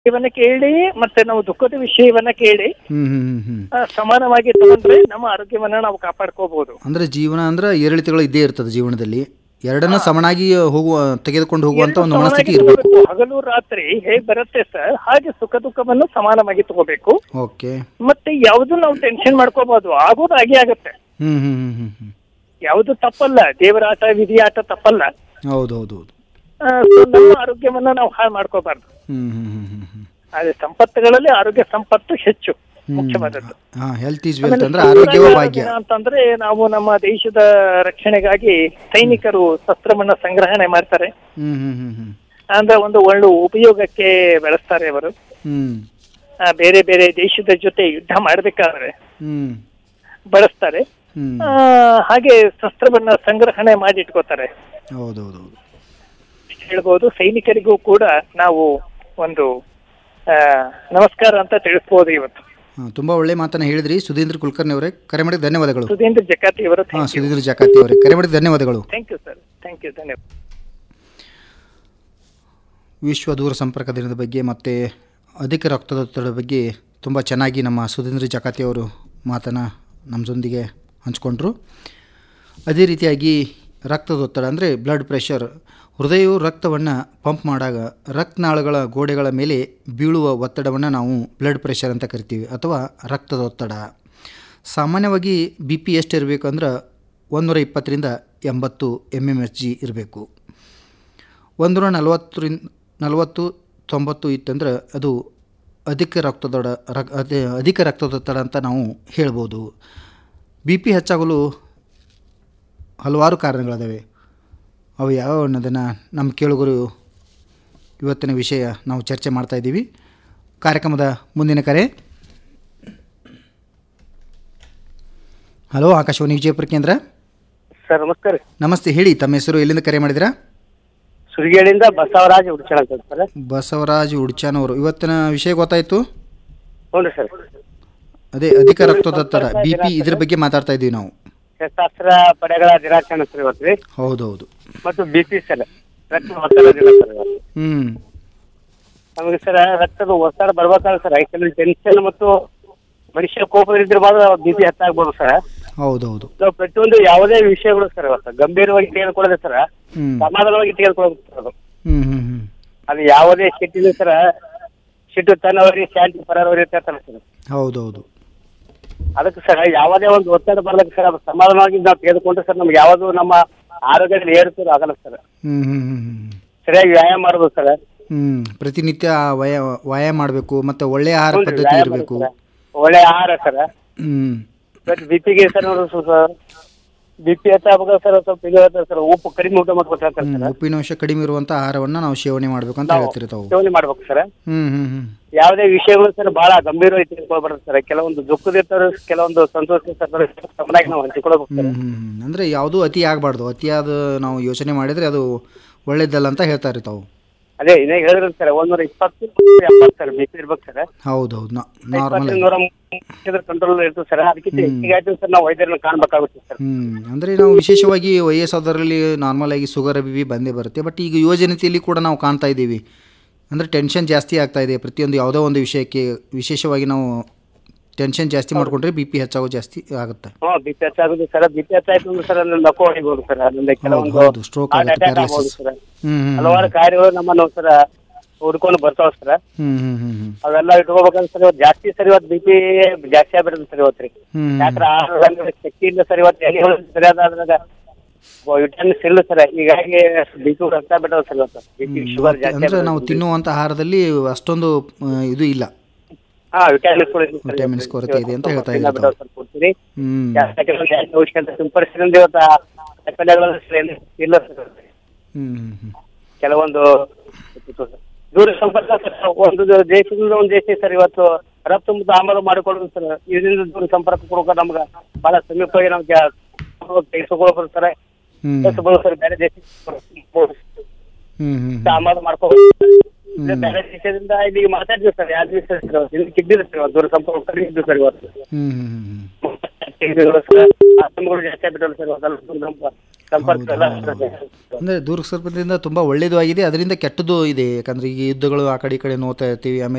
ವಿಷಯವನ್ನ ಕೇಳಿ ಮತ್ತೆ ನಾವು ದುಃಖದ ವಿಷಯವನ್ನ ಕೇಳಿ ಹ್ಮ್ ಹ್ಮ್ ಹ್ಮ್ ಹ್ಮ್ ಆ, ಸಮಾನವಾಗಿ ತಗೊಂಡ್ರೆ ನಮ್ಮ ಆರೋಗ್ಯವನ್ನ ನಾವು ಕಾಪಾಡ್ಕೋಬಹುದು ಅಂದ್ರೆ ಜೀವನ ಅಂದ್ರೆ ಏರಿಳಿತಗಳು ಇದ್ದೇ ಇರ್ತದೆ ಜೀವನದಲ್ಲಿ ಎರಡನ್ನ ಸಮನಾಗಿ ಹೋಗುವ ತೆಗೆದುಕೊಂಡು ಹೋಗುವಂತ ಒಂದು ಮನಸ್ಥಿತಿ ಇರಬೇಕು ಹಗಲು ರಾತ್ರಿ ಹೇಗ್ ಬರುತ್ತೆ ಸರ್ ಹಾಗೆ ಸುಖ ದುಃಖವನ್ನು ಸಮಾನವಾಗಿ ತಗೋಬೇಕು ಓಕೆ ಮತ್ತೆ ಯಾವುದು ನಾವು ಟೆನ್ಷನ್ ಮಾಡ್ಕೋಬಹುದು ಆಗೋದು ಹಾಗೆ ಆಗುತ್ತೆ ಹ್ಮ್ ಹ್ಮ್ ಹ್ಮ್ ಹ್ಮ್ ಹ್ಮ್ ಯಾವುದು ತಪ್ಪಲ್ಲ ದೇವರ ಆಟ ವಿಧಿ ಆಟ ತಪ್ಪಲ್ಲ ಹೌದು ಹೌದು ಹೌದು ಆ, so ನಮ್ಮ ಆರೋಗ್ಯವನ್ನ ನಾವು ಹಾಳು ಮಾಡ್ಕೋಬಾರ್ದು ಹ್ಮ್ ಹ್ಮ್ ಹ್ಮ್ ಹ್ಮ್ ಹ್ಮ್ ಆದ್ರೆ ಸಂಪತ್ತುಗಳಲ್ಲಿ ಆರೋಗ್ಯ ಸಂಪತ್ತು ಹೆಚ್ಚು ಮುಖ್ಯವಾದದ್ದು ಹಾ ಹೆಲ್ತ್ ಈಸ್ ವೆಲ್ತ್ ಅಂದ್ರೆ ಆರೋಗ್ಯವೇ ಭಾಗ್ಯ ದಿನ ಅಂತಂದ್ರೆ ನಾವು ನಮ್ಮ ದೇಶದ ರಕ್ಷಣೆಗಾಗಿ ಸೈನಿಕರು ಶಸ್ತ್ರವನ್ನ ಸಂಗ್ರಹಣೆ ಮಾಡ್ತಾರೆ ಹ್ಮ್ ಹ್ಮ್ ಹ್ಮ್ ಹ್ಮ್ ಅಂದ್ರೆ ಒಂದು ಒಳ್ಳೆ ಉಪಯೋಗಕ್ಕೆ ಬೆಳೆಸ್ತಾರೆ ಅವರು ಹ್ಮ್ ಆ, ಬೇರೆ ಬೇರೆ ದೇಶದ ಜೊತೆ ಯುದ್ಧ ಮಾಡಬೇಕಾದ್ರೆ ಹ್ಮ್ ಬಳಸ್ತಾರೆ ಹ್ಮ್ ಆ, ಹಾಗೆ ಶಸ್ತ್ರವನ್ನ ಸಂಗ್ರಹಣೆ ಮಾಡಿ ಇಟ್ಕೋತಾರೆ ಹೌದು ಹೌದು ಹೌದು ಹೇಳ್ಬೋದು ಸೈನಿಕರಿಗೂ ಕೂಡ ನಾವು ಒಂದು ಆ, ನಮಸ್ಕಾರ ಅಂತ ತಿಳಿಸ್ಬೋದು ಇವತ್ತು ಹಾ, ತುಂಬಾ ಒಳ್ಳೆ ಮಾತನ್ನ ಹೇಳಿದ್ರಿ ಸುಧೀಂದ್ರ ಕುಲಕರ್ಣಿ ಅವರೇ ಕರೆ ಮಾಡಿದ ಧನ್ಯವಾದಗಳು ಸುಧೀಂದ್ರ ಜಕಾತಿ ಅವರು ಹಾ ಸುಧೀಂದ್ರ ಜಾಕಾತಿ ಅವರೇ ಕರೆ ಮಾಡಿದ ಧನ್ಯವಾದಗಳು thank you sir thank you ಧನ್ಯವಾದ ವಿಶ್ವ ದೂರ ಸಂಪರ್ಕ ದಿನದ ಬಗ್ಗೆ ಮತ್ತು ಅಧಿಕ ರಕ್ತದೊತ್ತಡದ ಬಗ್ಗೆ ತುಂಬ ಚೆನ್ನಾಗಿ ನಮ್ಮ ಸುಧೀಂದ್ರ ಜಕಾತಿ ಅವರು ಮಾತನ್ನು ನಮ್ಮದೊಂದಿಗೆ ಹಂಚ್ಕೊಂಡ್ರು ಅದೇ ರೀತಿಯಾಗಿ ರಕ್ತದೊತ್ತಡ ಅಂದರೆ ಬ್ಲಡ್ ಪ್ರೆಷರ್ ಹೃದಯವು ರಕ್ತವನ್ನು ಪಂಪ್ ಮಾಡಾಗ ರಕ್ತನಾಳಗಳ ಗೋಡೆಗಳ ಮೇಲೆ ಬೀಳುವ ಒತ್ತಡವನ್ನು ನಾವು ಬ್ಲಡ್ ಪ್ರೆಷರ್ ಅಂತ ಕರಿತೀವಿ ಅಥವಾ ರಕ್ತದೊತ್ತಡ ಸಾಮಾನ್ಯವಾಗಿ ಬಿ ಪಿ ಎಷ್ಟು ಇರಬೇಕು ಅಂದ್ರೆ ಒಂದೂರ ಇಪ್ಪತ್ತರಿಂದ ಎಂಬತ್ತು ಎಮ್ ಎಮ್ ಎಚ್ ಜಿ ಇರಬೇಕು ಒಂದೂರ ನಲವತ್ತರಿಂದ ನಲವತ್ತು ತೊಂಬತ್ತು ಇತ್ತಂದ್ರೆ ಅದು ಅಧಿಕ ರಕ್ತದೊಡ ರಕ್ ಅದೇ ಅಧಿಕ ರಕ್ತದೊತ್ತಡ ಅಂತ ನಾವು ಹೇಳ್ಬೋದು ಬಿ ಪಿ ಹೆಚ್ಚಾಗಲು ಹಲವಾರು ಕಾರಣಗಳಿದಾವೆ ಅವು ಯಾವ ಅನ್ನೋದನ್ನು ನಮ್ಮ ಕೇಳುಗರು ಇವತ್ತಿನ ವಿಷಯ ನಾವು ಚರ್ಚೆ ಮಾಡ್ತಾ ಇದ್ದೀವಿ ಕಾರ್ಯಕ್ರಮದ ಮುಂದಿನ ಕರೆ ಹಲೋ ಆಕಾಶವಾಣಿ ವಿಜಯಪುರ ಕೇಂದ್ರ ಸರ್ ನಮಸ್ಕಾರ ನಮಸ್ತೆ ಹೇಳಿ ತಮ್ಮ ಹೆಸರು ಎಲ್ಲಿಂದ ಕರೆ ಮಾಡಿದಿರಾ ಸುರಿಗೇಳಿಂದ ಬಸವರಾಜ್ ಹುಡ್ಚಣ ಅಂತ ಸರ್ ಬಸವರಾಜ್ ಉಡ್ಚಾನವರು ಇವತ್ತಿನ ವಿಷಯ ಗೊತ್ತಾಯಿತು ಹ್ಞೂ ರೀ ಸರ್ ಅದೇ ಅಧಿಕ ರಕ್ತದೊತ್ತಡ ಬಿ ಪಿ ಇದ್ರ ಬಗ್ಗೆ ಮಾತಾಡ್ತಾ ಇದ್ದೀವಿ ನಾವು ಶಸ್ತ್ರಾಸ್ತ್ರ ಪಡೆಗಳ ದಿನಾಚರಣೆ ಸರ್ ಇವತ್ತು ರೀ ಹೌದೌದು ಮತ್ತು ಬಿ ಪಿ ಸರ್ ರಕ್ತ ಒತ್ತಡ ದಿನ ಸರ್ ಇವತ್ತು ಹ್ಞೂ ನಮಗೆ ಸರ್ ರಕ್ತದ ಒತ್ತಡ ಬರ್ಬೇಕಾದ್ರೆ ಸರ್ ಕೆಲವು ಟೆನ್ಷನ್ ಮತ್ತು ಮನುಷ್ಯ ಕೋಪ ಇದ್ರೆ ಮಾತ್ರ ಬಿ ಪಿ ಹೆಚ್ಚಾಗ್ಬೋದು ಸರ್ ಹೌದೌದು ನಾವು ಪ್ರತಿಯೊಂದು ಯಾವುದೇ ವಿಷಯಗಳು ಸರ್ ಇವತ್ತು ಗಂಭೀರವಾಗಿ ತೆಗೆದುಕೊಳ್ಳೋದು ಸರ್ ಹ್ಞೂ ಸಮಾಧಾನವಾಗಿ ತೆಗೆದುಕೊಳ್ಳೋದು ಸರ್ ಅದು ಹ್ಞೂ ಹ್ಞೂ ಹ್ಞೂ ಅದು ಯಾವುದೇ ಸಿಟ್ಟಿನ ಸರ ಸಿಟ್ಟು ತನ್ನವರಿಗೆ ಶಾಂತಿ ಪರವರಿಗೆ ಇರ್ತಾರೆ ಸರ್ ಹೌದೌದು ಅದಕ್ಕೆ ಸರ್ ಯಾವುದೇ ಒಂದು ಒತ್ತಡ ಬರ್ಲಿಕ್ಕೆ ಸರ್ ಅದು ಸಮಾಧಾನವಾಗಿ ನಾವು ತೆಗೆದುಕೊಂಡ್ರೆ ಸರ್ ನಮ್ಗೆ ಯಾವುದು ನಮ್ಮ ಆರೋಗ್ಯದಲ್ಲಿ ಏರುತ್ತದೆ ಆಗಲ್ಲ ಸರ್ ಹ್ಞೂ ಹ್ಞೂ ಹ್ಞೂ ಹ್ಞೂ ಸರಿಯಾಗಿ ವ್ಯಾಯಾಮ ಮಾಡ್ಬೋದು ಸರ್ ಹ್ಞೂ ಪ್ರತಿನಿತ್ಯ ವಯ ವ್ಯಾಯಾಮ ಮಾಡಬೇಕು ಮತ್ತು ಒಳ್ಳೆಯ ಆಹಾರ ಹ್ಞೂ ರೀ, ಪದ್ಧತಿ ವ್ಯಾಯಾಮ ಇರಬೇಕು ಸರ್. ಒಳ್ಳೆ ಆಹಾರ ಸರ್ ಹ್ಞೂ ಬಟ್ ಬಿ ಪಿಗೆ ಸರ್ ನೋಡ್ರಿ ಸರ್ ಬಿ ಪಿ ಹೆಚ್ಚಾಗ ಸರ್ ಸ್ವಲ್ಪ ಇದು ಹೇಳ್ತಾರೆ ಸರ್ ಉಪ್ಪು ಕಡಿಮೆ ಊಟ ಮಾಡ್ಬೇಕು ಹೇಳ್ತಾರೆ ಹ್ಞೂ ಸರ್ ಉಪ್ಪಿನಾಂಶ ಕಡಿಮೆ ಇರುವಂಥ ಆಹಾರವನ್ನು ನಾವು ಸೇವನೆ ಮಾಡಬೇಕು ಅಂತ ನಾವು ಹೇಳ್ತೀರಿ ತಾವು ಸೇವನೆ ಮಾಡ್ಬೇಕು ಸರ್ ಹ್ಞೂ ಹ್ಞೂ ಹ್ಞೂ ಯಾವುದೇ ವಿಷಯಗಳು ಸರ್ ಬಹಳ ಗಂಭೀರವಾಗಿ ತೆಗೆದುಕೊಳ್ಬಾರ್ದು ಸರ್ ಕೆಲವೊಂದು ದುಃಖದ ಇರ್ತಾರೆ ಕೆಲವೊಂದು ಸಂತೋಷ ಸರ್ ಸಮನಾಗಿ ನಾವು ಹಂಚಿಕೊಳ್ಬೇಕು ಹ್ಞೂ ಸರ್ ಹ್ಞೂ ಹ್ಞೂ ಅಂದರೆ ಯಾವುದೂ ಅತಿ ಆಗಬಾರ್ದು ಅತಿಯಾದ ನಾವು ಯೋಚನೆ ಮಾಡಿದರೆ ಅದು ಒಳ್ಳೇದಲ್ಲ ಅಂತ ಹೇಳ್ತಾರೆ ತಾವು ಅದೇ ಇದೇ ಹೇಳಿದ್ರು ಸರ್ ಒಂದೂರ ಇಪ್ಪತ್ತು ಎಂಬತ್ತು ಸರ್ ಬಿ ಪಿ ಇರ್ಬೇಕು ಸರ್ ಹೌದು ಹೌದು ನಾರ್ಮಲ್ ಇಪ್ಪತ್ತು ನೂರ ಕಂಟ್ರೋಲ್ ಇರ್ತದೆ ಸರ್ ಅದಕ್ಕೆ ಹೆಚ್ಚಿಗೆ ಆಯ್ತು ಸರ್ ನಾವು ವೈದ್ಯರನ್ನ ಕಾಣ್ಬೇಕಾಗುತ್ತೆ ಸರ್ ಹ್ಞೂ ಅಂದರೆ ನಾವು ವಿಶೇಷವಾಗಿ ವಯಸ್ಸಾದವರಲ್ಲಿ ನಾರ್ಮಲ್ ಆಗಿ ಶುಗರ್ ಬಿ ಪಿ ಬಂದೇ ಬರುತ್ತೆ ಬಟ್ ಈಗ ಯುವ ಜನತೆಯಲ್ಲಿ ಕೂಡ ನಾವು ಕಾಣ್ತಾ ಇದ್ದೀವಿ ಅಂದರೆ ಟೆನ್ಷನ್ ಜಾಸ್ತಿ ಆಗ್ತಾ ಇದೆ ಪ್ರತಿಯೊಂದು ಯಾವುದೋ ಒಂದು ವಿಷಯಕ್ಕೆ ವಿಶೇಷವಾಗಿ ನಾವು ಟೆನ್ಷನ್ ಜಾಸ್ತಿ ಮಾಡಿಕೊಂಡ್ರೆ ಬಿ ಪಿ ಹೆಚ್ಚಾಗೋ ಜಾಸ್ತಿ ಆಗುತ್ತೆ ಹ್ಞೂ ಬಿ ಪಿ ಹೆಚ್ಚಾಗುತ್ತೆ ಸರ್ ಬಿ ಪಿ ಹೆಚ್ಚಾಯ್ತು ಅಂದ್ರೆ ಸರ್ ಅಲ್ಲಿ ನಕೋ ಹೊಡಿಬೋದು ಸರ್ ಅಲ್ಲಿಂದ ಕೆಲವೊಂದು ಹೌದು, stroke ಹಾರ್ಟ್ ಆಗುತ್ತೆ, ಅಟ್ಯಾಕ್ ಆಗ್ಬೋದು paralysis. ಸರ್ ಹ್ಞೂ ಹ್ಞೂ ಹಲವಾರು ಕಾರ್ಯಗಳು ನಮ್ಮನ್ನು ಸರ್ ಹುಡ್ಕೊಂಡು ಬರ್ತಾವ ಸರ್ ಹ್ಞೂ ಹ್ಞೂ ಹ್ಞೂ ಹ್ಞೂ ಅವೆಲ್ಲ ಇಟ್ಕೋಬೇಕಂದ್ರೆ ಸರ್ ಇವತ್ತು ಜಾಸ್ತಿ ಸರ್ ಇವತ್ತು ಬಿ ಪಿ ಜಾಸ್ತಿ ಆಗ್ಬಿಡುತ್ತೆ ಸರ್ ಇವತ್ತು ರೀ ಹ್ಞೂ ಯಾಕ್ರೆ ಆಹಾರದಲ್ಲಿ ಶಕ್ತಿ ಇಲ್ಲ ಸರ್ ಇವತ್ತು ಎಣ್ಣೆಗಳು ಸರಿಯಾದ ಅದ್ರಾಗ ವಿಟಮಿನ್ಸ್ ಇಲ್ಲ ಸರ್ ಹೀಗಾಗಿ ಬಿ ಪಿ ಬರ್ತಾ ಬಿಟ್ಟದ ಸರ್ ಇವತ್ತು ಬಿ ಪಿ ಶುಗರ್ ಜಾಸ್ತಿ ಅಂದರೆ ನಾವು ತಿನ್ನುವಂಥ ಆಹಾರದಲ್ಲಿ ಅಷ್ಟೊಂದು ಆ, ಇದು ಇಲ್ಲ ಹಾ ವಿಟಮಿನ್ಸ್ Vitamins ಕೊರತೆ ಇದೆ ಅಂತ ಹೇಳ್ತಾ ಇದ್ದಾರೆ ತಾವು. ಸರ್ ಕೊಡ್ತೀರಿ ಹ್ಞೂ ಔಷಧ ಸಿಂಪಡಿಸಿದ್ರೆ ಇವತ್ತು ಆ ಕಾಯಿಲೆಗಳು ಸರ್ ಏನು ಇಲ್ಲ ಸರ್ ಹ್ಞೂ ಹ್ಞೂ ಹ್ಞೂ ಕೆಲವೊಂದು ದೂರ ಸಂಪರ್ಕ ಸರ್ ಒಂದು ದೇಶದಿಂದ ಒಂದು ದೇಶ ಸರ್ ಇವತ್ತು ರಫ್ತು ಮತ್ತು ಆಮದು ಮಾಡಿಕೊಳ್ಳೋದು ಸರ್ ಇದರಿಂದ ದೂರ ಸಂಪರ್ಕ ಕೊಡೋಕೆ ನಮ್ಗೆ ಬಹಳ ಸಮೀಪವಾಗಿ ನಮ್ಗೆ ತೆಗೆದುಕೊಳ್ಳೋದು ಸರ್ ಹ್ಞೂ ಕಳಿಸ್ಬೋದು ಸರ್ ಬೇರೆ ದೇಶ ಹ್ಞೂ ಹ್ಞೂ ಆಮದು ಮಾಡ್ಕೋಬೋದು ಇದು ಬೇರೆ ದೇಶದಿಂದ ಇಲ್ಲಿಗೆ ಮಾತಾಡಿದ್ವಿ ಸರ್ ಯಾರು ದಿವಸ ಸರ್ ಇವತ್ತು ಇಲ್ಲಿ ಕಿದ್ದಿದ್ರು ಸರ್ ಇವತ್ತು ದೂರ ಸಂಪರ್ಕ ಕಡಿಮೆ ಇದ್ದು ಸರ್ ಇವತ್ತು ಹ್ಞೂ ಹ್ಞೂ ಹ್ಞೂ ತೆಗೆದಿದ್ರು ಸರ್ ಆಶ್ರಮಗಳು ಜಾಸ್ತಿ ಆಗ್ಬಿಟ್ಟಲ್ಲ ಸರ್ ಇವತ್ತೆಲ್ಲ ದೂರ ಸಂಪರ್ಕ ಸಂಪರ್ಕ ಎಲ್ಲ ಅಂದರೆ ದೂರ ಸರ್ಪದಿಂದ ತುಂಬ ಒಳ್ಳೆಯದು ಆಗಿದೆ ಅದರಿಂದ ಕೆಟ್ಟದ್ದು ಇದೆ ಯಾಕಂದರೆ ಈಗ ಯುದ್ಧಗಳು ಆ ಕಡೆ ಈ ಕಡೆ ನೋಡ್ತಾ ಇರ್ತೀವಿ ಆಮೇಲೆ